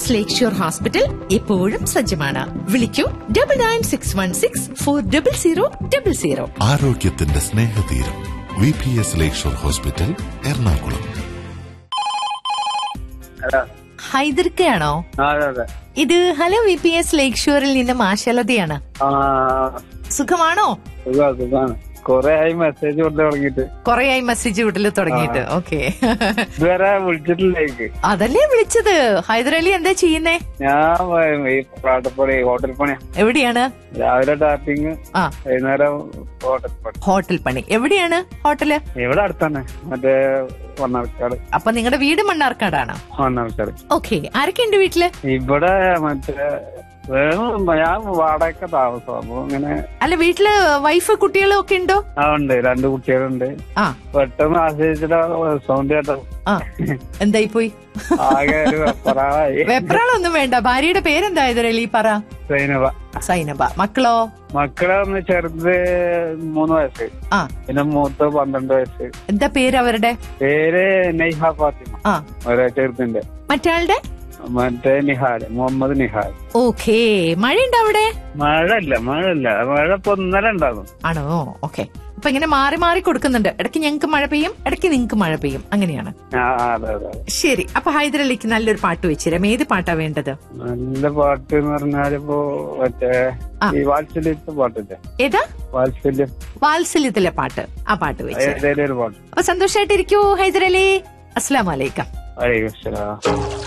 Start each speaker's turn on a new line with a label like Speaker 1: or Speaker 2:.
Speaker 1: S ലേക്ക് shore hospital എപ്പോഴും സജ്ജമാണ് വിളിക്കൂ double nine six one six four double zero double zero
Speaker 2: ആരോഗ്യത്തിന്റെ സ്നേഹതീരം V P S Lakeshore hospital Ernakulam
Speaker 3: hello
Speaker 1: ഹൈദർക്കയാണോ
Speaker 3: ആ അതെ അതെ
Speaker 1: ഇത് hello V P S lake ഷോറിൽ നിന്ന് മാഷലതയാണ്
Speaker 3: ആ
Speaker 1: സുഖമാണോ
Speaker 3: സുഖാ സുഖാണ് കൊറേ ആയി മെസ്സേജ് കൊണ്ട് തുടങ്ങിയിട്ട്
Speaker 1: കൊറേയായി മെസ്സേജ് വിടൽ തുടങ്ങിയിട്ട് ഓക്കെ
Speaker 3: ഇതുവരെ വിളിച്ചിട്ടില്ല എനിക്ക്
Speaker 1: അതല്ലേ വിളിച്ചത് ഹൈദരലി എന്താ ചെയ്യുന്നേ
Speaker 3: ഞാൻ വ- ഈ പാട്ടപ്പണി ഹോട്ടൽ പണിയാ
Speaker 1: എവിടെയാണ്
Speaker 3: രാവിലെ ടാപ്പിങ്
Speaker 1: ആ
Speaker 3: വൈകുന്നേരം ഹോട്ടൽ പണി
Speaker 1: ഹോട്ടൽ പണി എവിടെയാണ് ഹോട്ടല്
Speaker 3: ഇവിടെ അടുത്താണ് മറ്റേ മണ്ണാർക്കാട്
Speaker 1: അപ്പൊ നിങ്ങളുടെ വീട് മണ്ണാർക്കാടാണ്
Speaker 3: മണ്ണാർക്കാട്
Speaker 1: ഓക്കെ ആരൊക്കെയുണ്ട് വീട്ടില്
Speaker 3: ഇവിടെ മറ്റേ വേണം ഞാൻ വാടക താമസം അപ്പൊ ഇങ്ങനെ
Speaker 1: അല്ല വീട്ടില് വൈഫ് കുട്ടികളും ഒക്കെ ഉണ്ടോ
Speaker 3: ആ ഉണ്ട് രണ്ട് കുട്ടികളുണ്ട്
Speaker 1: ആ
Speaker 3: പെട്ടെന്ന് ആശ്രയിച്ചിട്ട് സൗണ്ട് കേട്ടോ
Speaker 1: ആ എന്തായി പോയി
Speaker 3: ആകെ ഒരു വെപ്പറായി
Speaker 1: വെപ്രാളൊന്നും വേണ്ട ഭാര്യയുടെ പേരെന്താ ഹൈദരലി പറ
Speaker 3: സൈനവ
Speaker 1: സൈനബ മക്കളോ
Speaker 3: മക്കളെ ഒന്ന് ചെറുത് മൂന്ന് വയസ്സ്
Speaker 1: ആ
Speaker 3: പിന്നെ മൂത്ത് പന്ത്രണ്ട് വയസ്സ്
Speaker 1: എന്താ പേര് അവരുടെ
Speaker 3: പേര് നെയ്ഹ ഫാത്തിമ
Speaker 1: ആ
Speaker 3: ഒരേ ചെറുതിന്റെ
Speaker 1: മറ്റാളുടെ
Speaker 3: മറ്റേ നിഹാൽ മുഹമ്മദ് നിഹാൽ
Speaker 1: ഓക്കേ മഴയുണ്ടോ അവിടെ
Speaker 3: മഴ ഇല്ല മഴ ഇല്ല മഴ ഇപ്പൊ ഇന്നലെ ഉണ്ടാകും
Speaker 1: ആണോ ഓക്കെ അപ്പൊ ഇങ്ങനെ മാറി മാറി കൊടുക്കുന്നുണ്ട് ഇടയ്ക്ക് ഞങ്ങൾക്ക് മഴ പെയ്യും ഇടയ്ക്ക് നിങ്ങൾക്ക് മഴ പെയ്യും അങ്ങനെയാണ്
Speaker 3: ആ ആ, അതെ അതെ അതെ.
Speaker 1: ശരി അപ്പൊ ഹൈദരലിക്ക് നല്ലൊരു പാട്ട് വെച്ചുതരാം ഏത് പാട്ടാ വേണ്ടത്
Speaker 3: നല്ല പാട്ട് എന്ന് പറഞ്ഞാലിപ്പോ മറ്റേ
Speaker 1: ആ.
Speaker 3: ഈ വാത്സല്യത്തെ പാട്ടില്ലേ
Speaker 1: ഏതാ
Speaker 3: വാത്സല്യം
Speaker 1: വാത്സല്യത്തിലെ പാട്ട് ആ പാട്ട് വെച്ച്
Speaker 3: ഏതേലും ഒരു പാട്ട്
Speaker 1: അപ്പൊ സന്തോഷമായിട്ടിരിക്കൂ ഹൈദരലി അസ്സലാമലൈക്കും
Speaker 3: വലൈക്കും സലാം